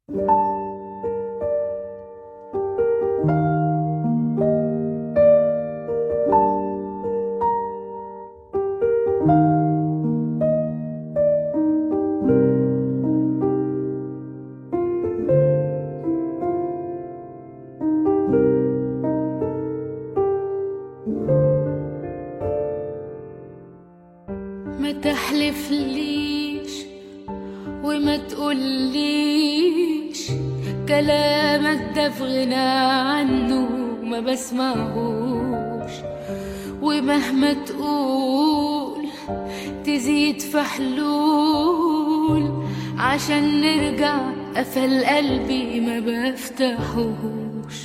ما تحلفليش وما تقوليش كلامك ده في غنى عنه ما بسمعهوش ومهما تقول تزيد في حلول عشان نرجع قفل قلبي ما بفتحوش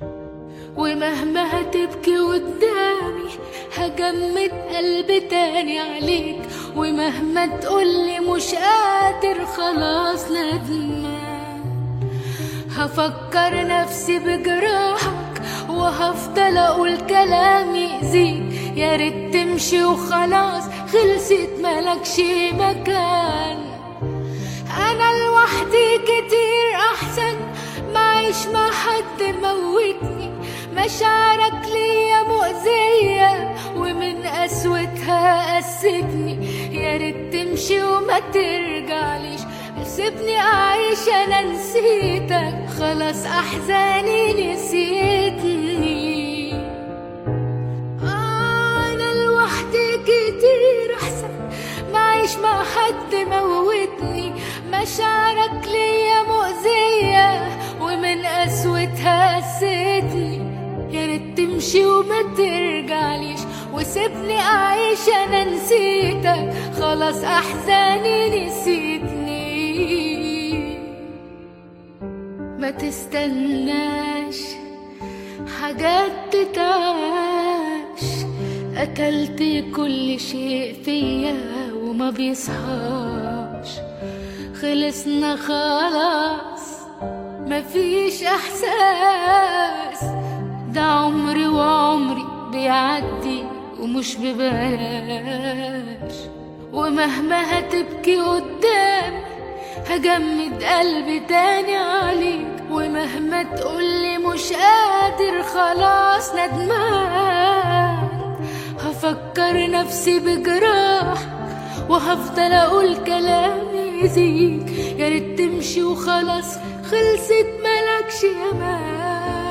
ومهما هتبكي قدامي هجمد قلبي تاني عليك ومهما تقولي مش قادر خلاص ندمان هفكر نفسي بجراحك وهفضل اقول كلام يأذيك يا ريت تمشي وخلاص خلصت ملكش مكان انا لوحدي كتير احسن معيش مع حد موتني مشاعرك ليا مؤذية ومن قسوتها قستني يا ريت تمشي وما ترجعليش سيبني أعيش أنا نسيتك خلاص أحزاني نسيتني أنا لوحدي كتير أحسن معيش مع حد موتني مشاعرك ليا مؤذية ومن قسوتها قستني يا ريت تمشي وما ترجعليش وسيبني أعيش أنا نسيتك خلاص أحزاني نسيتني ما تستناش حاجات تتعاش أكلت كل شيء فيا وما بيصحاش خلصنا خلاص مفيش احساس ده عمري وعمري بيعدي ومش ببلاش ومهما هتبكي قدام هجمد قلبي تاني عليك ومهما تقولي مش قادر خلاص ندمان هفكر نفسي بجراح وهفضل اقول كلام يزيد يا ريت تمشي وخلاص خلصت ملكش امان